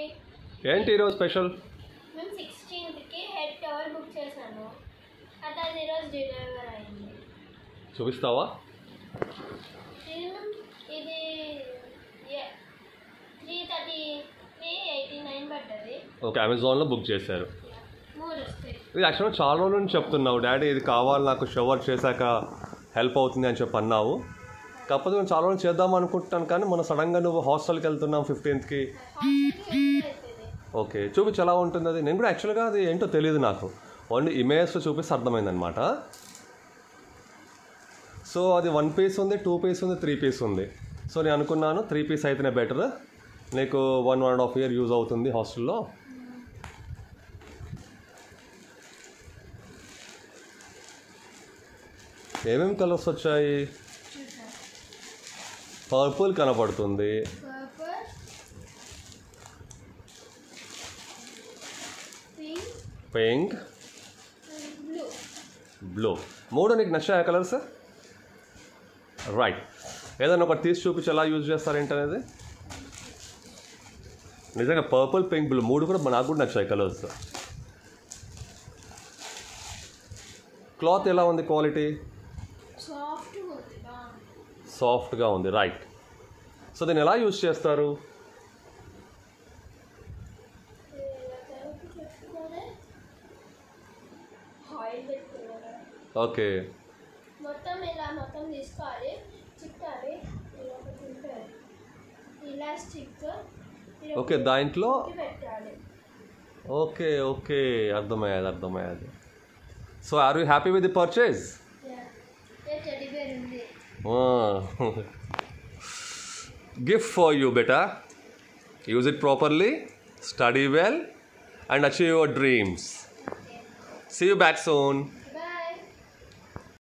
ఏంటి ఈరోజు స్పెషల్ మేము సిక్స్టీన్త్కి హెడ్ టవర్ బుక్ చేశాను అది అది ఈరోజు డెలివర్ అయింది చూపిస్తావా ఇది- ఇది three thirty three eighty nine పడ్డది ఓకే అమెజాన్లో బుక్ చేశారు మూడు వస్తాయి ఇది యాక్చువల్గా చాలా రోజుల నుంచి చెప్తున్నావు డాడీ ఇది కావాలి నాకు షవర్ చేశాక హెల్ప్ అవుతుంది అని చెప్పి అన్నావు కాకపోతే నేను చాలా రోజులు చేద్దాం అనుకుంటున్నాను కానీ మన సడన్గా నువ్వు హాస్టల్కి వెళ్తున్నావు ఫిఫ్టీన్త్కి అవుతుంది ఓకే చూపించి ఎలా ఉంటుంది అది నేను కూడా యాక్చువల్గా అది ఏంటో తెలియదు నాకు ఓన్లీ ఇమేజ్లో చూపిస్తే అర్థమైందనమాట సో అది వన్ పీస్ ఉంది టూ పీస్ ఉంది త్రీ పీస్ ఉంది సో నేను అనుకున్నాను త్రీ పీస్ అయితేనే బెటర్ నీకు one one and half year use అవుతుంది హాస్టల్లో ఏమేమి కలర్స్ వచ్చాయి పర్పుల్ కనపడుతుంది purple pink pink blue blue మూడు నీకు నచ్చాయా కలర్స్ రైట్ ఏదైనా ఒకటి తీసి చూపించి ఎలా యూజ్ చేస్తారు అనేది నిజంగా పర్పుల్ పింక్ బ్లూ మూడు కూడా నాకు కూడా నచ్చాయి కలర్స్ క్లాత్ ఎలా ఉంది క్వాలిటీ సాఫ్ట్ ఉంది బాగుంది సాఫ్ట్గా ఉంది రైట్ సో దీన్ని ఎలా యూజ్ చేస్తారు పెట్టుకొని ఆయిల్ పెట్టుకోవాలి ఓకే మొత్తం ఇలా మొత్తం తీసుకోవాలి చిక్కాలి ఇలా ఒకటి ఉంటుంది ఇలాస్టిక్ ఓకే దాంట్లో పెట్టాలి ఓకే ఓకే అర్థమయ్యేది అర్థమయ్యేది so are you happy with the purchase teddy bear ఉంది gift for you beta use it properly study well and achieve your dreams see you back soon